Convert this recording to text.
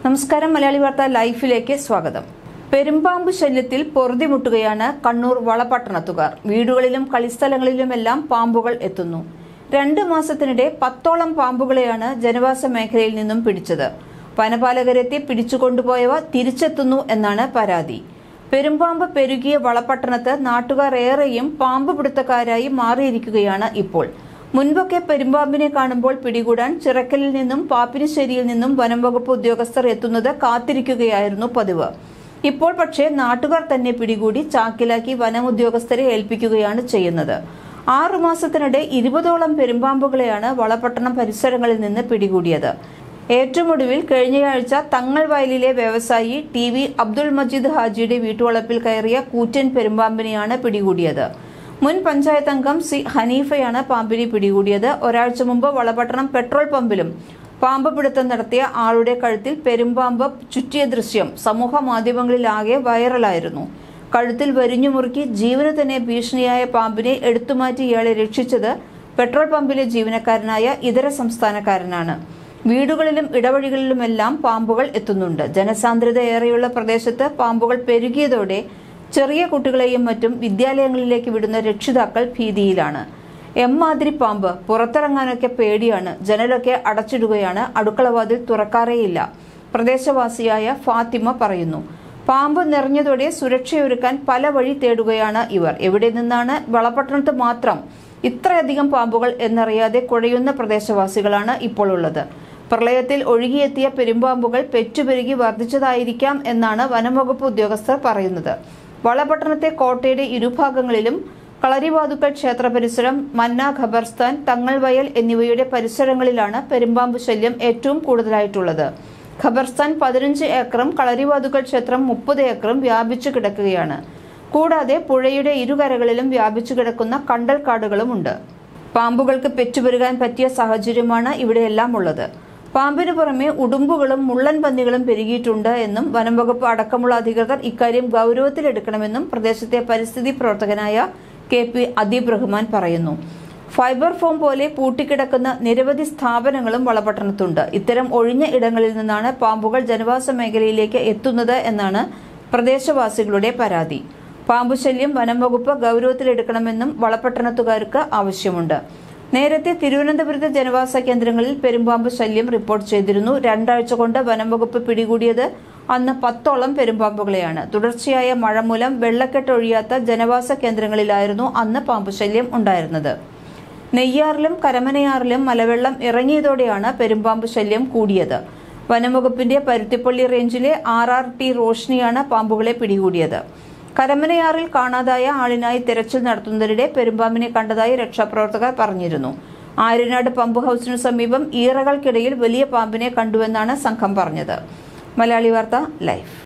നമസ്കാരം മലയാളി വാർത്ത ലൈഫിലേക്ക് സ്വാഗതം പെരുമ്പാമ്പ് ശല്യത്തിൽ പൊറുതിമുട്ടുകയാണ് കണ്ണൂർ വളപട്ടണത്തുകാർ വീടുകളിലും കളിസ്ഥലങ്ങളിലുമെല്ലാം പാമ്പുകൾ എത്തുന്നു രണ്ട് മാസത്തിനിടെ പത്തോളം പാമ്പുകളെയാണ് ജനവാസ മേഖലയിൽ നിന്നും പിടിച്ചത് വനപാലകരെത്തി പിടിച്ചുകൊണ്ടുപോയവ തിരിച്ചെത്തുന്നു എന്നാണ് പരാതി പെരുമ്പാമ്പ് പെരുകിയ വളപട്ടണത്ത് നാട്ടുകാർ ഏറെയും പാമ്പ് പിടുത്തക്കാരായി മാറിയിരിക്കുകയാണ് ഇപ്പോൾ മുൻപൊക്കെ പെരുമ്പാമ്പിനെ കാണുമ്പോൾ പിടികൂടാൻ ചിറക്കലിൽ നിന്നും പാപ്പിനിശ്ശേരിയിൽ നിന്നും വനം വകുപ്പ് ഉദ്യോഗസ്ഥർ എത്തുന്നത് കാത്തിരിക്കുകയായിരുന്നു പതിവ് ഇപ്പോൾ പക്ഷേ നാട്ടുകാർ തന്നെ പിടികൂടി ചാക്കിലാക്കി വനം ഉദ്യോഗസ്ഥരെ ഏൽപ്പിക്കുകയാണ് ചെയ്യുന്നത് ആറുമാസത്തിനിടെ ഇരുപതോളം പെരുമ്പാമ്പുകളെയാണ് വളപട്ടണം പരിസരങ്ങളിൽ നിന്ന് പിടികൂടിയത് ഏറ്റവും ഒടുവിൽ കഴിഞ്ഞയാഴ്ച തങ്ങൾ വയലിലെ വ്യവസായി ടി വി അബ്ദുൾ മജീദ് ഹാജിയുടെ വീട്ടുവളപ്പിൽ കയറിയ കൂറ്റൻ പെരുമ്പാമ്പിനെയാണ് പിടികൂടിയത് മുൻ പഞ്ചായത്ത് അംഗം സി ഹനീഫയാണ് പാമ്പിനെ പിടികൂടിയത് ഒരാഴ്ച മുമ്പ് വളപട്ടണം പെട്രോൾ പമ്പിലും പാമ്പ് പിടുത്തം നടത്തിയ ആളുടെ കഴുത്തിൽ പെരുമ്പാമ്പ് ചുറ്റിയ ദൃശ്യം സമൂഹ മാധ്യമങ്ങളിലാകെ വൈറലായിരുന്നു കഴുത്തിൽ വരിഞ്ഞു മുറുക്കി ജീവന് തന്നെ ഭീഷണിയായ പാമ്പിനെ എടുത്തുമാറ്റി ഇയാളെ രക്ഷിച്ചത് പെട്രോൾ പമ്പിലെ ജീവനക്കാരനായ ഇതര സംസ്ഥാനക്കാരനാണ് വീടുകളിലും ഇടവഴികളിലുമെല്ലാം പാമ്പുകൾ എത്തുന്നുണ്ട് ജനസാന്ദ്രത ഏറെയുള്ള പ്രദേശത്ത് പാമ്പുകൾ പെരുകിയതോടെ ചെറിയ കുട്ടികളെയും മറ്റും വിദ്യാലയങ്ങളിലേക്ക് വിടുന്ന രക്ഷിതാക്കൾ ഭീതിയിലാണ് എമ്മാതിരി പാമ്പ് പുറത്തിറങ്ങാനൊക്കെ പേടിയാണ് ജനലൊക്കെ അടച്ചിടുകയാണ് അടുക്കളവാതിൽ തുറക്കാറേയില്ല പ്രദേശവാസിയായ ഫാത്തിമ പറയുന്നു പാമ്പ് നിറഞ്ഞതോടെ സുരക്ഷയൊരുക്കാൻ പല വഴി തേടുകയാണ് ഇവർ എവിടെ നിന്നാണ് വളപട്ടണത്ത് മാത്രം ഇത്രയധികം പാമ്പുകൾ എന്നറിയാതെ കുഴയുന്ന പ്രദേശവാസികളാണ് ഇപ്പോൾ ഉള്ളത് പ്രളയത്തിൽ ഒഴുകിയെത്തിയ പെരുമ്പാമ്പുകൾ പെറ്റുപെരുകി വർദ്ധിച്ചതായിരിക്കാം എന്നാണ് വനംവകുപ്പ് ഉദ്യോഗസ്ഥർ പറയുന്നത് വളപട്ടണത്തെ കോട്ടയുടെ ഇരുഭാഗങ്ങളിലും കളരിവാതുക്കൽ ക്ഷേത്ര പരിസരം മന്ന ഖബർസ്ഥാൻ തങ്ങൾവയൽ എന്നിവയുടെ പരിസരങ്ങളിലാണ് പെരുമ്പാമ്പ് ശല്യം ഏറ്റവും കൂടുതലായിട്ടുള്ളത് ഖബർസ്ഥാൻ പതിനഞ്ച് ഏക്കറും കളരിവാതുക്കൽ ക്ഷേത്രം മുപ്പത് ഏക്കറും വ്യാപിച്ചു കിടക്കുകയാണ് കൂടാതെ പുഴയുടെ ഇരുകരകളിലും വ്യാപിച്ചു കിടക്കുന്ന കണ്ടൽ കാടുകളുമുണ്ട് പാമ്പുകൾക്ക് പെറ്റുപെരുകാൻ പറ്റിയ സാഹചര്യമാണ് ഇവിടെയെല്ലാം ഉള്ളത് പാമ്പിന് പുറമെ ഉടുമ്പുകളും മുള്ളൻ പന്നികളും പെരുകിയിട്ടുണ്ട് എന്നും വനം വകുപ്പ് അടക്കമുള്ള അധികൃതർ ഇക്കാര്യം ഗൗരവത്തിലെടുക്കണമെന്നും പ്രദേശത്തെ പരിസ്ഥിതി പ്രവർത്തകനായ കെ പി അദീബ് റഹ്മാൻ പറയുന്നു ഫൈബർ ഫോം പോലെ പൂട്ടിക്കിടക്കുന്ന നിരവധി സ്ഥാപനങ്ങളും വളപട്ടണത്തുണ്ട് ഇത്തരം ഒഴിഞ്ഞ ഇടങ്ങളിൽ നിന്നാണ് പാമ്പുകൾ ജനവാസ മേഖലയിലേക്ക് എത്തുന്നത് എന്നാണ് പ്രദേശവാസികളുടെ പരാതി പാമ്പുശല്യം വനം വകുപ്പ് ഗൗരവത്തിലെടുക്കണമെന്നും വളപട്ടണത്തുകാർക്ക് ആവശ്യമുണ്ട് നേരത്തെ തിരുവനന്തപുരത്തെ ജനവാസ കേന്ദ്രങ്ങളിൽ പെരുമ്പാമ്പ് ശല്യം റിപ്പോർട്ട് ചെയ്തിരുന്നു രണ്ടാഴ്ച കൊണ്ട് വനം വകുപ്പ് പിടികൂടിയത് അന്ന് പത്തോളം പെരുമ്പാമ്പുകളെയാണ് തുടർച്ചയായ മഴ മൂലം വെള്ളക്കെട്ട് ഒഴിയാത്ത ജനവാസ കേന്ദ്രങ്ങളിലായിരുന്നു അന്ന് പാമ്പുശല്യം ഉണ്ടായിരുന്നത് നെയ്യാറിലും കരമനയാറിലും മലവെള്ളം ഇറങ്ങിയതോടെയാണ് പെരുമ്പാമ്പ് ശല്യം കൂടിയത് വനംവകുപ്പിന്റെ പരുത്തിപ്പള്ളി റേഞ്ചിലെ ആർ ആർ ടി റോഷ്നിയാണ് പാമ്പുകളെ പിടികൂടിയത് കരമനയാറിൽ കാണാതായ ആളിനായി തെരച്ചിൽ നടത്തുന്നതിനിടെ പെരുമ്പാമ്പിനെ കണ്ടതായി രക്ഷാപ്രവർത്തകർ പറഞ്ഞിരുന്നു ആര്യനാട് പമ്പ് ഹൌസിനു സമീപം ഈറകൾക്കിടയിൽ വലിയ പാമ്പിനെ കണ്ടുവെന്നാണ് സംഘം പറഞ്ഞത് മലയാളി വാർത്ത ലൈഫ്